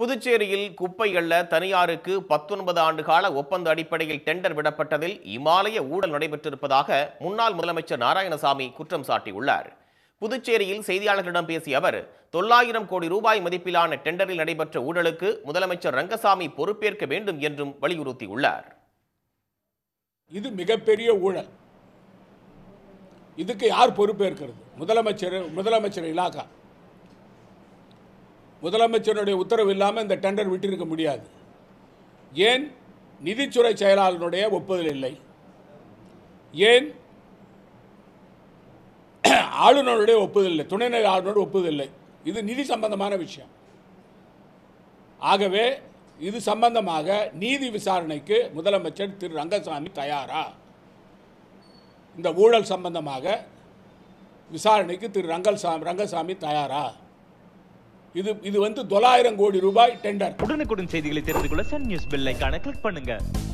புதுச்சேரியில் குப்பை அள்ள தனியாருக்கு பத்தொன்பது ஆண்டு கால ஒப்பந்த அடிப்படையில் டெண்டர் விடப்பட்டதில் இமாலய ஊழல் நடைபெற்றிருப்பதாக முன்னாள் முதலமைச்சர் நாராயணசாமி குற்றம் சாட்டியுள்ளார் புதுச்சேரியில் செய்தியாளர்களிடம் பேசிய அவர் தொள்ளாயிரம் கோடி ரூபாய் மதிப்பிலான டெண்டரில் நடைபெற்ற ஊழலுக்கு முதலமைச்சர் ரங்கசாமி பொறுப்பேற்க வேண்டும் என்றும் வலியுறுத்தியுள்ளார் இது மிகப்பெரிய ஊழல் இதுக்கு யார் பொறுப்பேற்கிறது முதலமைச்சர் முதலமைச்சர் இலாகா முதலமைச்சருடைய உத்தரவு இல்லாமல் இந்த டெண்டர் விட்டிருக்க முடியாது ஏன் நிதித்துறை செயலாளருடைய ஒப்புதல் இல்லை ஏன் ஆளுநருடைய ஒப்புதல் இல்லை துணைநிலை ஆளுநருடைய ஒப்புதல் இல்லை இது நிதி சம்பந்தமான விஷயம் ஆகவே இது சம்பந்தமாக நீதி விசாரணைக்கு முதலமைச்சர் திரு ரங்கசாமி தயாரா இந்த ஊழல் சம்பந்தமாக விசாரணைக்கு திரு ரங்கசாமி ரங்கசாமி தயாரா இது இது வந்து தொள்ளாயிரம் கோடி ரூபாய் டெண்டர் உடனுக்குடன் செய்திகளை தெரிந்து கொள்ள சன் நியூஸ் பெல் ஐகானை கிளிக் பண்ணுங்க